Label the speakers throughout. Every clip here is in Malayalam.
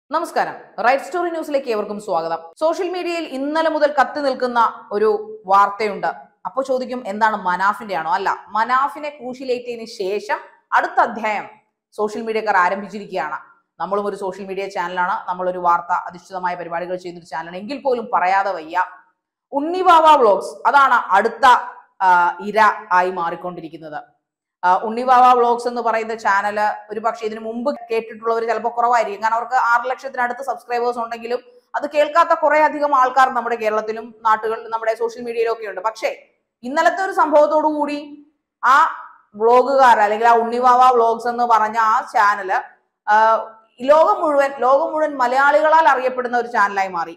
Speaker 1: നമസ്കാരം റൈറ്റ് സ്റ്റോറി ന്യൂസിലേക്ക് ഏവർക്കും സ്വാഗതം സോഷ്യൽ മീഡിയയിൽ ഇന്നലെ മുതൽ കത്തി നിൽക്കുന്ന ഒരു വാർത്തയുണ്ട് അപ്പോൾ ചോദിക്കും എന്താണ് മനാഫിന്റെ ആണോ അല്ല മനാഫിനെ ക്രൂശിലേറ്റതിന് ശേഷം അടുത്ത അധ്യായം സോഷ്യൽ മീഡിയക്കാർ ആരംഭിച്ചിരിക്കുകയാണ് നമ്മളും ഒരു സോഷ്യൽ മീഡിയ ചാനലാണ് നമ്മളൊരു വാർത്ത അധിഷ്ഠിതമായ പരിപാടികൾ ചെയ്യുന്ന ഒരു ചാനലാണ് എങ്കിൽ പോലും പറയാതെ വയ്യ ഉണ്ണിവാവ വ്ളോഗ്സ് അതാണ് അടുത്ത ആ, ഇര ആയി മാറിക്കൊണ്ടിരിക്കുന്നത് ആ, ഉണ്ണിവാവ വ്ളോഗ്സ് എന്ന് പറയുന്ന ചാനൽ ഒരു പക്ഷേ ഇതിനു മുമ്പ് കേട്ടിട്ടുള്ളവർ ചിലപ്പോൾ കുറവായിരിക്കും കാരണം അവർക്ക് ആറ് ലക്ഷത്തിനടുത്ത് സബ്സ്ക്രൈബേഴ്സ് ഉണ്ടെങ്കിലും അത് കേൾക്കാത്ത കുറെ അധികം ആൾക്കാർ നമ്മുടെ കേരളത്തിലും നാട്ടുകളിലും നമ്മുടെ സോഷ്യൽ മീഡിയയിലും ഒക്കെ ഉണ്ട് പക്ഷേ ഇന്നലത്തെ ഒരു സംഭവത്തോടു കൂടി ആ വ്ളോഗുകാർ അല്ലെങ്കിൽ ആ ഉണ്ണിവാവ വ്ളോഗ്സ് എന്ന് പറഞ്ഞ ആ ചാനല് ലോകം മുഴുവൻ ലോകം മുഴുവൻ മലയാളികളാൽ അറിയപ്പെടുന്ന ഒരു ചാനലായി മാറി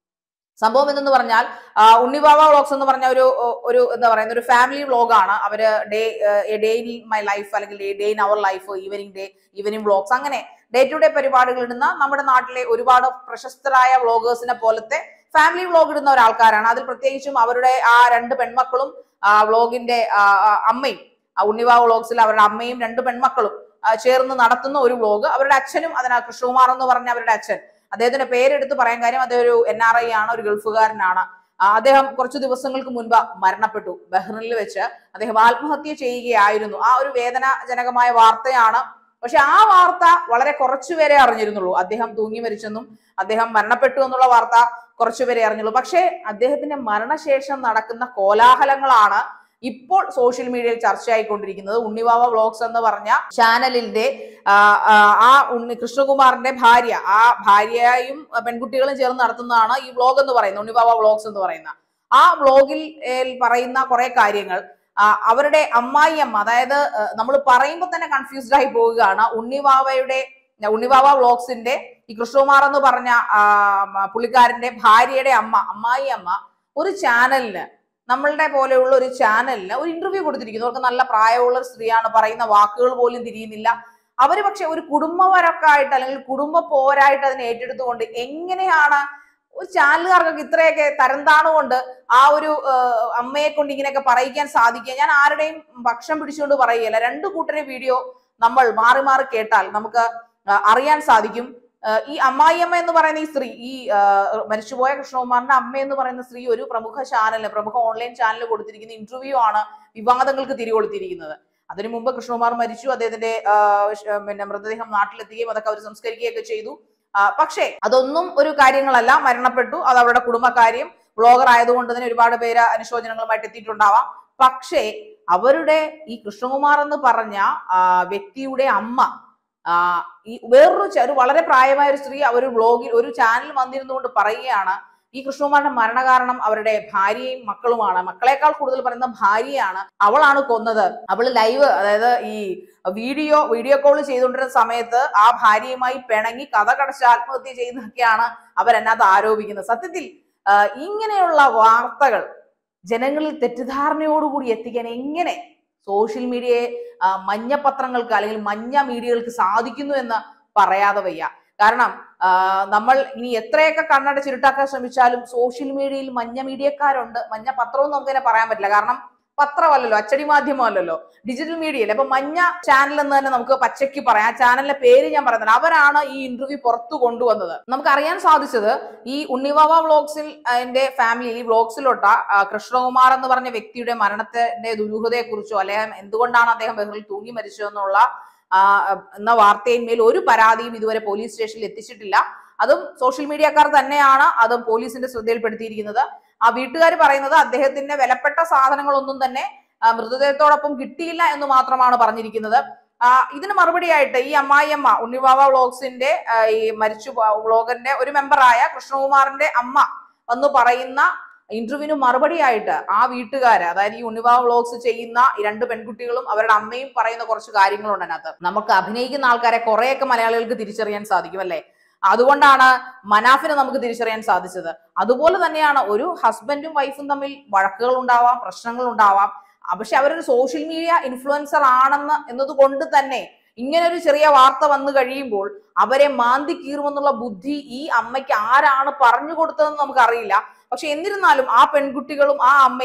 Speaker 1: സംഭവം എന്തെന്ന് പറഞ്ഞാൽ ആ, ഉണ്ണിവാവ വ്ളോഗ്സ് എന്ന് പറഞ്ഞ ഒരു ഒരു എന്താ പറയുന്ന ഒരു ഫാമിലി വ്ളോഗാണ് അവര് day day in my life അല്ലെങ്കിൽ ഡേ ഇൻ അവർ life evening day evening vlogs അങ്ങനെ ഡേ ടു ഡേ പരിപാടികൾ ഇടുന്ന നമ്മുടെ നാട്ടിലെ ഒരുപാട് പ്രശസ്തരായ വ്ളോഗേഴ്സിനെ പോലത്തെ ഫാമിലി വ്ളോഗ് ഇടുന്ന ഒരാൾക്കാരാണ് അതിൽ പ്രത്യേകിച്ചും അവരുടെ ആ രണ്ട് പെൺമക്കളും വ്ളോഗിന്റെ അമ്മയും ആ ഉണ്ണിവാവ വ്ളോഗ്സിൽ അവരുടെ അമ്മയും രണ്ട് പെൺമക്കളും ആ, ചേർന്ന് നടത്തുന്ന ഒരു വ്ളോഗ് അവരുടെ അച്ഛനും അതിനാ കൃഷ്ണകുമാർ എന്ന് പറഞ്ഞ അവരുടെ അച്ഛൻ അദ്ദേഹത്തിന്റെ പേരെടുത്ത് പറയാൻ കാര്യം അദ്ദേഹം ഒരു എൻ ആർ ഐ ആണ് ഒരു ഗൾഫുകാരനാണ് ആ, അദ്ദേഹം കുറച്ചു ദിവസങ്ങൾക്ക് മുൻപ് മരണപ്പെട്ടു ബഹ്റിനിൽ വെച്ച് അദ്ദേഹം ആത്മഹത്യ ചെയ്യുകയായിരുന്നു ആ ഒരു വേദനാജനകമായ വാർത്തയാണ് പക്ഷെ ആ വാർത്ത വളരെ കുറച്ചുപേരെ അറിഞ്ഞിരുന്നുള്ളൂ അദ്ദേഹം തൂങ്ങി മരിച്ചെന്നും അദ്ദേഹം മരണപ്പെട്ടു എന്നുള്ള വാർത്ത കുറച്ചുപേരെ അറിഞ്ഞുള്ളൂ പക്ഷേ അദ്ദേഹത്തിന്റെ മരണശേഷം നടക്കുന്ന കോലാഹലങ്ങളാണ് ഇപ്പോൾ സോഷ്യൽ മീഡിയയിൽ ചർച്ചയായിക്കൊണ്ടിരിക്കുന്നത് ഉണ്ണിവാവ വ്ളോഗ്സ് എന്ന് പറഞ്ഞ ചാനലിന്റെ ആ, ആ, ആ ഉണ്ണി കൃഷ്ണകുമാറിന്റെ ഭാര്യ ആ ഭാര്യയും ആ, പെൺകുട്ടികളും ചേർന്ന് നടത്തുന്നതാണ് ഈ വ്ളോഗ് എന്ന് പറയുന്നത് ഉണ്ണിവാവ വ്ളോഗ്സ് എന്ന് പറയുന്ന ആ വ്ളോഗിൽ ഏൽ പറയുന്ന കുറെ കാര്യങ്ങൾ ആ, അവരുടെ അമ്മായിയമ്മ അതായത് നമ്മൾ പറയുമ്പോൾ തന്നെ കൺഫ്യൂസ്ഡ് ആയി പോവുകയാണ് ഉണ്ണിവാവയുടെ ഉണ്ണിവാവ വ്ളോഗ്സിന്റെ ഈ കൃഷ്ണകുമാർ എന്ന് പറഞ്ഞ ആ, മ, പുള്ളിക്കാരന്റെ ഭാര്യയുടെ അമ്മ അമ്മായി അമ്മ ഒരു ചാനലിന് നമ്മളുടെ പോലെയുള്ള ഒരു ചാനലിന് ഒരു ഇന്റർവ്യൂ കൊടുത്തിരിക്കുന്നു അവർക്ക് നല്ല പ്രായമുള്ള ഒരു സ്ത്രീയാണ് പറയുന്ന വാക്കുകൾ പോലും തിരിയുന്നില്ല അവര് പക്ഷെ ഒരു കുടുംബപരമൊക്കെ ആയിട്ട് അല്ലെങ്കിൽ കുടുംബ പോരായിട്ട് അതിനെ ഏറ്റെടുത്തുകൊണ്ട് എങ്ങനെയാണ് ഒരു ചാനലുകാർക്കൊക്കെ ഇത്രയൊക്കെ തരം താണുകൊണ്ട് ആ ഒരു ആ, അമ്മയെ കൊണ്ട് ഇങ്ങനെയൊക്കെ പറയിക്കാൻ സാധിക്കുക ഞാൻ ആരുടെയും പക്ഷം പിടിച്ചുകൊണ്ട് പറയുകയല്ല രണ്ടു കൂട്ടരെ വീഡിയോ നമ്മൾ മാറി മാറി കേട്ടാൽ നമുക്ക് ആ, അറിയാൻ സാധിക്കും ആ, ഈ അമ്മായിയമ്മ എന്ന് പറയുന്ന ഈ സ്ത്രീ ഈ ആ, മരിച്ചുപോയ കൃഷ്ണകുമാറിന്റെ അമ്മ എന്ന് പറയുന്ന സ്ത്രീ ഒരു പ്രമുഖ ചാനലിന് പ്രമുഖ ഓൺലൈൻ ചാനലിൽ കൊടുത്തിരിക്കുന്ന ഇന്റർവ്യൂ ആണ് വിവാദങ്ങൾക്ക് തിരികൊളുത്തിയിരിക്കുന്നത് അതിനു മുമ്പ് കൃഷ്ണകുമാർ മരിച്ചു അദ്ദേഹത്തിന്റെ ആ, ഷ്- പിന്നെ മൃതദേഹം നാട്ടിലെത്തുകയും അതൊക്കെ അവർ സംസ്കരിക്കുകയൊക്കെ ചെയ്തു ആ, പക്ഷേ അതൊന്നും ഒരു കാര്യങ്ങളല്ല മരണപ്പെട്ടു അത് അവരുടെ കുടുംബകാര്യം ബ്ലോഗർ ആയതുകൊണ്ട് തന്നെ ഒരുപാട് പേര് അനുശോചനങ്ങളുമായിട്ട് എത്തിയിട്ടുണ്ടാവാം പക്ഷേ അവരുടെ ഈ കൃഷ്ണകുമാർ എന്ന് പറഞ്ഞ ആ, വ്യക്തിയുടെ അമ്മ ആ, ഈ വേറൊരു ചെ- ഒരു വളരെ പ്രായമായ ഒരു സ്ത്രീ അവർ ബ്ലോഗിൽ ഒരു ചാനൽ വന്നിരുന്നുകൊണ്ട് പറയുകയാണ് ഈ കൃഷ്ണകുമാറിന്റെ മരണകാരണം അവരുടെ ഭാര്യയും മക്കളുമാണ് മക്കളെക്കാൾ കൂടുതൽ പറയുന്ന ഭാര്യയാണ് അവളാണ് കൊന്നത് അവള് ലൈവ് അതായത് ഈ വീഡിയോ വീഡിയോ കോൾ ചെയ്തുകൊണ്ടിരുന്ന സമയത്ത് ആ ഭാര്യയുമായി പിണങ്ങി കഥ കടച്ച് ആത്മഹത്യ ചെയ്യുന്നതൊക്കെയാണ് അവരെന്നകത്ത് ആരോപിക്കുന്നത് സത്യത്തിൽ ആ, ഇങ്ങനെയുള്ള വാർത്തകൾ ജനങ്ങളിൽ തെറ്റിദ്ധാരണയോടുകൂടി എത്തിക്കാൻ എങ്ങനെ സോഷ്യൽ മീഡിയയെ ആ, മഞ്ഞപത്രങ്ങൾക്ക് അല്ലെങ്കിൽ മഞ്ഞ മീഡിയകൾക്ക് സാധിക്കുന്നു എന്ന് പറയാതെ വയ്യ കാരണം ആ, നമ്മൾ ഇനി എത്രയൊക്കെ കണ്ണടച്ചിരുട്ടാക്കാൻ ശ്രമിച്ചാലും സോഷ്യൽ മീഡിയയിൽ മഞ്ഞ മീഡിയക്കാരുണ്ട് മഞ്ഞ പത്രവും നമുക്ക് തന്നെ പറയാൻ പറ്റില്ല കാരണം പത്രമല്ലല്ലോ അച്ചടി മാധ്യമമല്ലല്ലോ ഡിജിറ്റൽ മീഡിയയിൽ അപ്പൊ മഞ്ഞ ചാനൽ എന്ന് തന്നെ നമുക്ക് പച്ചയ്ക്ക് പറയാം ആ ചാനലിന്റെ പേര് ഞാൻ പറയുന്നത് അവരാണ് ഈ ഇന്റർവ്യൂ പുറത്തു കൊണ്ടുവന്നത് നമുക്ക് അറിയാൻ സാധിച്ചത് ഈ ഉണ്ണിവാവ വ്ളോഗ്സിൽ അതിന്റെ ഫാമിലി ഈ വ്ളോഗ്സിലോട്ട ആ, കൃഷ്ണകുമാർ എന്ന് പറഞ്ഞ വ്യക്തിയുടെ മരണത്തിന്റെ ദുരൂഹതയെ കുറിച്ചോ അല്ലെങ്കിൽ എന്തുകൊണ്ടാണ് അദ്ദേഹം ബഹ്റിൽ തൂങ്ങി മരിച്ചതെന്നുള്ള ആ, എന്ന വാർത്തയിന്മേൽ ഒരു പരാതിയും ഇതുവരെ പോലീസ് സ്റ്റേഷനിൽ എത്തിച്ചിട്ടില്ല അതും സോഷ്യൽ മീഡിയക്കാർ തന്നെയാണ് അതും പോലീസിന്റെ ശ്രദ്ധയിൽപ്പെടുത്തിയിരിക്കുന്നത് ആ വീട്ടുകാർ പറയുന്നത് അദ്ദേഹത്തിന്റെ വിലപ്പെട്ട സാധനങ്ങളൊന്നും തന്നെ ആ, മൃതദേഹത്തോടൊപ്പം കിട്ടിയില്ല എന്ന് മാത്രമാണ് പറഞ്ഞിരിക്കുന്നത് ആ, ഇതിന് മറുപടിയായിട്ട് ഈ അമ്മായിയമ്മ ഉണ്ണിവാവ വ്ളോഗ്സിന്റെ ആ, ഈ മരിച്ചു വ്ളോഗറിന്റെ ഒരു മെമ്പറായ കൃഷ്ണകുമാറിന്റെ അമ്മ വന്നു പറയുന്ന ഇന്റർവ്യൂവിന് മറുപടിയായിട്ട് ആ വീട്ടുകാര് അതായത് ഈ ഉണ്ണിവാവ വ്ളോഗ്സ് ചെയ്യുന്ന ഈ രണ്ട് പെൺകുട്ടികളും അവരുടെ അമ്മയും പറയുന്ന കുറച്ച് കാര്യങ്ങളുണ്ട് അതിനകത്ത് നമുക്ക് അഭിനയിക്കുന്ന ആൾക്കാരെ കുറെയൊക്കെ മലയാളികൾക്ക് തിരിച്ചറിയാൻ സാധിക്കും അല്ലെ അതുകൊണ്ടാണ് മനാഫിനെ നമുക്ക് തിരിച്ചറിയാൻ സാധിച്ചത് അതുപോലെ തന്നെയാണ് ഒരു ഹസ്ബൻഡും വൈഫും തമ്മിൽ വഴക്കുകൾ ഉണ്ടാവാം പ്രശ്നങ്ങൾ ഉണ്ടാവാം ആ, പക്ഷെ അവരൊരു സോഷ്യൽ മീഡിയ ഇൻഫ്ലുവൻസർ ആണെന്ന് എന്നതുകൊണ്ട് തന്നെ ഇങ്ങനെ ഒരു ചെറിയ വാർത്ത വന്നു കഴിയുമ്പോൾ അവരെ മാന്തി കീറുമെന്നുള്ള ബുദ്ധി ഈ അമ്മയ്ക്ക് ആരാണ് പറഞ്ഞു കൊടുത്തതെന്ന് നമുക്കറിയില്ല പക്ഷെ എന്നിരുന്നാലും ആ പെൺകുട്ടികളും ആ അമ്മയും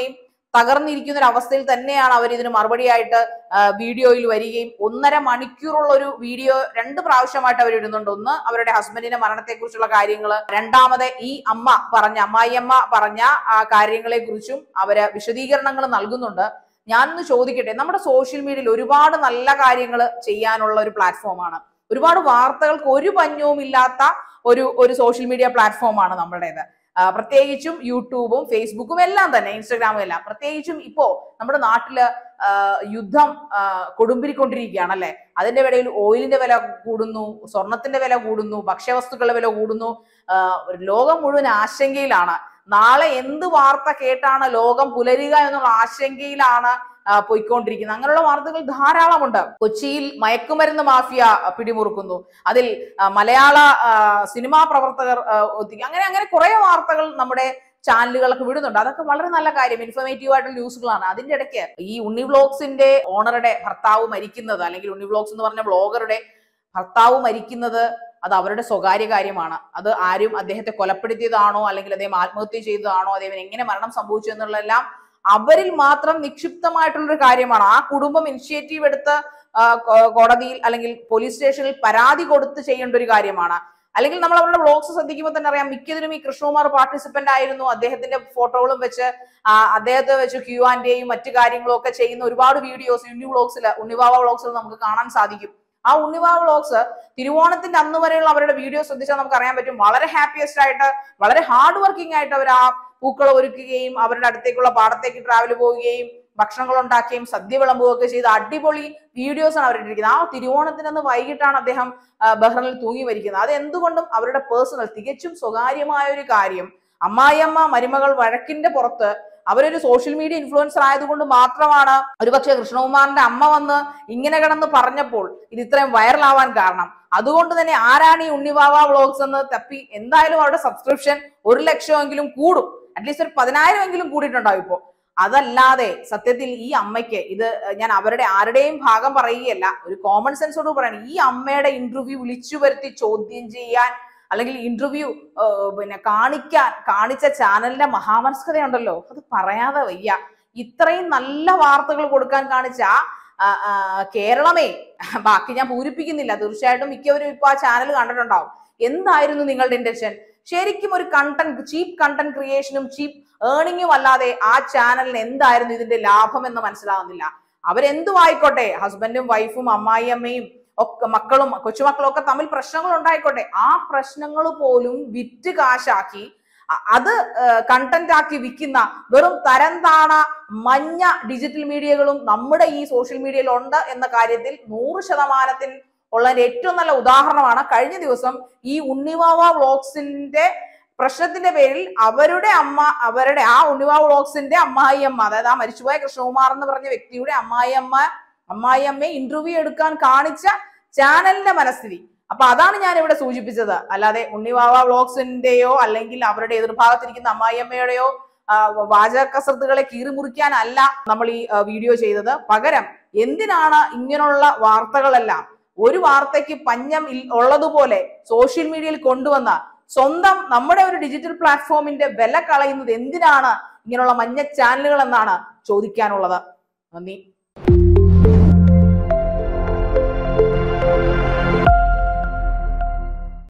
Speaker 1: തകർന്നിരിക്കുന്ന ഒരു അവസ്ഥയിൽ തന്നെയാണ് അവർ ഇതിന് മറുപടിയായിട്ട് ആ, വീഡിയോയിൽ വരികയും ഒന്നര മണിക്കൂറുള്ള ഒരു വീഡിയോ രണ്ട് പ്രാവശ്യമായിട്ട് അവർ ഇടുന്നുണ്ട് ഒന്ന് അവരുടെ ഹസ്ബൻഡിന്റെ മരണത്തെക്കുറിച്ചുള്ള കാര്യങ്ങൾ രണ്ടാമത് ഈ അമ്മ പറഞ്ഞ അമ്മായിയമ്മ പറഞ്ഞ ആ കാര്യങ്ങളെ കുറിച്ചും അവര് വിശദീകരണങ്ങൾ നൽകുന്നുണ്ട് ഞാനൊന്ന് ചോദിക്കട്ടെ നമ്മുടെ സോഷ്യൽ മീഡിയയിൽ ഒരുപാട് നല്ല കാര്യങ്ങൾ ചെയ്യാനുള്ള ഒരു പ്ലാറ്റ്ഫോമാണ് ഒരുപാട് വാർത്തകൾക്ക് ഒരു പഞ്ഞവും ഇല്ലാത്ത ഒരു ഒരു സോഷ്യൽ മീഡിയ പ്ലാറ്റ്ഫോമാണ് നമ്മുടേത് ആ, പ്രത്യേകിച്ചും യൂട്യൂബും ഫേസ്ബുക്കും എല്ലാം തന്നെ ഇൻസ്റ്റഗ്രാമും എല്ലാം പ്രത്യേകിച്ചും ഇപ്പോ നമ്മുടെ നാട്ടില് ആ, യുദ്ധം ആ, കൊടുമ്പിരിക്കൊണ്ടിരിക്കുകയാണ് അല്ലെ അതിന്റെ ഇടയിൽ ഓയിലിന്റെ വില കൂടുന്നു സ്വർണത്തിന്റെ വില കൂടുന്നു ഭക്ഷ്യവസ്തുക്കളുടെ വില കൂടുന്നു ആ, ലോകം മുഴുവൻ ആശങ്കയിലാണ് നാളെ എന്ത് വാർത്ത കേട്ടാണ് ലോകം പുലരുക എന്നുള്ള ആശങ്കയിലാണ് ആ, പോയിക്കൊണ്ടിരിക്കുന്നത് അങ്ങനെയുള്ള വാർത്തകൾ ധാരാളമുണ്ട് കൊച്ചിയിൽ മയക്കുമരുന്ന് മാഫിയ പിടിമുറുക്കുന്നു അതിൽ ആ, മലയാള ആ, സിനിമാ പ്രവർത്തകർ ആ, ഒത്തിരി അങ്ങനെ അങ്ങനെ കുറെ വാർത്തകൾ നമ്മുടെ ചാനലുകളൊക്കെ വിടുന്നുണ്ട് അതൊക്കെ വളരെ നല്ല കാര്യം ഇൻഫോർമേറ്റീവ് ആയിട്ടുള്ള ന്യൂസുകളാണ് അതിന്റെ ഇടയ്ക്ക് ഈ ഉണ്ണി വ്ളോഗ്സിന്റെ ഓണറുടെ ഭർത്താവ് മരിക്കുന്നത് അല്ലെങ്കിൽ ഉണ്ണി വ്ളോഗ്സ് എന്ന് പറഞ്ഞ ബ്ലോഗറുടെ ഭർത്താവ് മരിക്കുന്നത് അത് അവരുടെ സ്വകാര്യ കാര്യമാണ് അത് ആരും അദ്ദേഹത്തെ കൊലപ്പെടുത്തിയതാണോ അല്ലെങ്കിൽ അദ്ദേഹം ആത്മഹത്യ ചെയ്തതാണോ അദ്ദേഹം എങ്ങനെ മരണം സംഭവിച്ചു എന്നുള്ളതെല്ലാം അവരിൽ മാത്രം നിക്ഷിപ്തമായിട്ടുള്ള ഒരു കാര്യമാണ് ആ കുടുംബം ഇനിഷ്യേറ്റീവ് എടുത്ത് ആ, കോ- കോടതിയിൽ അല്ലെങ്കിൽ പോലീസ് സ്റ്റേഷനിൽ പരാതി കൊടുത്ത് ചെയ്യേണ്ട ഒരു കാര്യമാണ് അല്ലെങ്കിൽ നമ്മൾ അവരുടെ വ്ളോഗ്സ് ശ്രദ്ധിക്കുമ്പോൾ തന്നെ അറിയാം മിക്കതിനും ഈ കൃഷ്ണകുമാർ പാർട്ടിസിപ്പന്റ് ആയിരുന്നു അദ്ദേഹത്തിന്റെ ഫോട്ടോകളും വെച്ച് ആ, അദ്ദേഹത്തെ വെച്ച് ക്യൂ ആന്റെയും മറ്റു കാര്യങ്ങളും ഒക്കെ ചെയ്യുന്ന ഒരുപാട് വീഡിയോസ് ഉണ്ണി വ്ളോഗ്സിൽ ഉണ്ണിവാവ വ്ളോഗ്സിൽ നമുക്ക് കാണാൻ സാധിക്കും ആ ഉണ്ണിവാവ വ്ളോഗ്സ് തിരുവോണത്തിന്റെ അന്ന് വരെയുള്ള അവരുടെ വീഡിയോ ശ്രദ്ധിച്ചാൽ നമുക്ക് അറിയാൻ പറ്റും വളരെ ഹാപ്പിയസ്റ്റ് ആയിട്ട് വളരെ ഹാർഡ് വർക്കിംഗ് ആയിട്ട് അവർ ആ പൂക്കൾ ഒരുക്കുകയും അവരുടെ അടുത്തേക്കുള്ള പാടത്തേക്ക് ട്രാവൽ പോവുകയും ഭക്ഷണങ്ങൾ ഉണ്ടാക്കുകയും സദ്യ വിളമ്പുകയൊക്കെ ചെയ്ത് അടിപൊളി വീഡിയോസ് ആണ് അവരിട്ടിരിക്കുന്നത് ആ തിരുവോണത്തിന് അന്ന് വൈകിട്ടാണ് അദ്ദേഹം ആ, ബഹ്റിനിൽ തൂങ്ങി മരിക്കുന്നത് അത് എന്തുകൊണ്ടും അവരുടെ പേഴ്സണൽ തികച്ചും സ്വകാര്യമായ ഒരു കാര്യം അമ്മായിയമ്മ മരുമകൾ വഴക്കിന്റെ പുറത്ത് അവരൊരു സോഷ്യൽ മീഡിയ ഇൻഫ്ലുവൻസർ ആയതുകൊണ്ട് മാത്രമാണ് ഒരുപക്ഷെ കൃഷ്ണകുമാറിന്റെ അമ്മ വന്ന് ഇങ്ങനെ കിടന്ന് പറഞ്ഞപ്പോൾ ഇത് ഇത്രയും വൈറലാവാൻ കാരണം അതുകൊണ്ട് തന്നെ ആരാണ് ഈ ഉണ്ണിവാവ വ്ളോഗ്സ് എന്ന് തപ്പി എന്തായാലും അവരുടെ സബ്സ്ക്രിപ്ഷൻ ഒരു ലക്ഷമെങ്കിലും കൂടും അറ്റ്ലീസ്റ്റ് ഒരു പതിനായിരം എങ്കിലും കൂടിയിട്ടുണ്ടാവും ഇപ്പോ അതല്ലാതെ സത്യത്തിൽ ഈ അമ്മയ്ക്ക് ഇത് ഞാൻ അവരുടെ ആരുടെയും ഭാഗം പറയുകയല്ല ഒരു കോമൺ സെൻസോട് പറയണം ഈ അമ്മയുടെ ഇന്റർവ്യൂ വിളിച്ചു വരുത്തി ചോദ്യം ചെയ്യാൻ അല്ലെങ്കിൽ ഇന്റർവ്യൂ പിന്നെ കാണിക്കാൻ കാണിച്ച ചാനലിന്റെ മഹാമനസ്കതയുണ്ടല്ലോ അത് പറയാതെ വയ്യ ഇത്രയും നല്ല വാർത്തകൾ കൊടുക്കാൻ കാണിച്ച ആ, ആ, കേരളമേ ബാക്കി ഞാൻ പൂരിപ്പിക്കുന്നില്ല തീർച്ചയായിട്ടും മിക്കവരും ഇപ്പൊ ആ ചാനൽ കണ്ടിട്ടുണ്ടാവും എന്തായിരുന്നു നിങ്ങളുടെ ഇന്റൻഷൻ ശരിക്കും ഒരു കണ്ടന്റ് ചീപ്പ് കണ്ടന്റ് ക്രിയേഷനും ചീപ്പ് ഏണിങ്ങും അല്ലാതെ ആ ചാനലിന് എന്തായിരുന്നു ഇതിന്റെ ലാഭം എന്ന് മനസ്സിലാവുന്നില്ല അവരെന്തു ആയിക്കോട്ടെ ഹസ്ബൻഡും വൈഫും അമ്മായിയമ്മയും ഒക്കെ മക്കളും കൊച്ചുമക്കളും ഒക്കെ തമ്മിൽ പ്രശ്നങ്ങൾ ഉണ്ടായിക്കോട്ടെ ആ പ്രശ്നങ്ങൾ പോലും വിറ്റ് കാശാക്കി അ- അത് കണ്ടന്റ് ആക്കി വിൽക്കുന്ന വെറും തരം താണ മഞ്ഞ ഡിജിറ്റൽ മീഡിയകളും നമ്മുടെ ഈ സോഷ്യൽ മീഡിയയിൽ ഉണ്ട് എന്ന കാര്യത്തിൽ നൂറ് ശതമാനത്തിൽ ഉള്ളതിന്റെ ഏറ്റവും നല്ല ഉദാഹരണമാണ് കഴിഞ്ഞ ദിവസം ഈ ഉണ്ണിവാവ വ്ളോഗ്സിന്റെ പ്രശ്നത്തിന്റെ പേരിൽ അവരുടെ അമ്മ അവരുടെ ആ ഉണ്ണിവാവ വ്ളോഗ്സിന്റെ അമ്മായിയമ്മ അതായത് ആ മരിച്ചുപോയ കൃഷ്ണകുമാർ എന്ന് പറഞ്ഞ വ്യക്തിയുടെ അമ്മായിയമ്മ അമ്മായിയമ്മയെ ഇന്റർവ്യൂ എടുക്കാൻ കാണിച്ച ചാനലിന്റെ മനസ്ഥിതി അപ്പൊ അതാണ് ഞാൻ ഇവിടെ സൂചിപ്പിച്ചത് അല്ലാതെ ഉണ്ണിവാവ വ്ളോഗ്സിന്റെയോ അല്ലെങ്കിൽ അവരുടെ എതിർഭാഗത്തിരിക്കുന്ന അമ്മായിയമ്മയുടെയോ ആ, വാചക കസർത്തുകളെ കീറിമുറിക്കാനല്ല നമ്മൾ ഈ ആ, വീഡിയോ ചെയ്തത് പകരം എന്തിനാണ് ഇങ്ങനെയുള്ള വാർത്തകളെല്ലാം ഒരു വാർത്തയ്ക്ക് പഞ്ഞം ഇൽ- ഉള്ളതുപോലെ സോഷ്യൽ മീഡിയയിൽ കൊണ്ടുവന്ന സ്വന്തം നമ്മുടെ ഒരു ഡിജിറ്റൽ പ്ലാറ്റ്ഫോമിന്റെ വില കളയുന്നത് എന്തിനാണ് ഇങ്ങനെയുള്ള മഞ്ഞ ചാനലുകൾ എന്നാണ് ചോദിക്കാനുള്ളത് നന്ദി